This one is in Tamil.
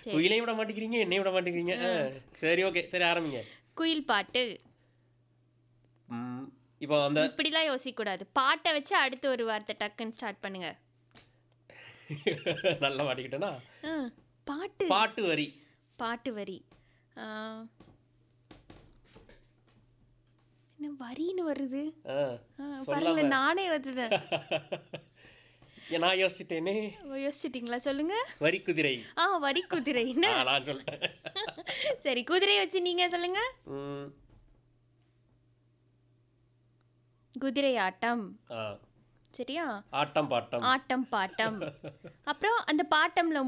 சரி குயிலையும் விட மாட்டேங்கிறீங்க என்னையும் விட மாட்டேங்கிறீங்க ஆ, சரி ஓகே சரி ஆரம்பிங்க குயில் பாட்டு ம், இப்போ அந்த இப்படிலாம் யோசிக்க கூடாது பாட்டை வச்சு அடுத்து ஒரு வார்த்தை டக்குன்னு ஸ்டார்ட் பண்ணுங்க நல்லா மாட்டிக்கிட்டேனா ஆ, பாட்டு பாட்டு வரி பாட்டு வரி ஆ, என்ன வரின்னு வருது ஆ, ஆ, சொல்லாம. பாருங்களேன் நானே வச்சுட்டேன் ஏன் நான் யோசிச்சிட்டேனே யோசிச்சிட்டிங்களா சொல்லுங்க வரி குதிரை ஆ வரி குதிரை என்ன ஆ, நான் சொல்லிட்டேன் சரி குதிரையை வச்சு நீங்க சொல்லுங்க ம், குதிரை ஆட்டம் ஆ, சரியா ஆட்டம் பாட்டம் ஆட்டம் பாட்டம் அப்புறம் அந்த பாட்டம்ல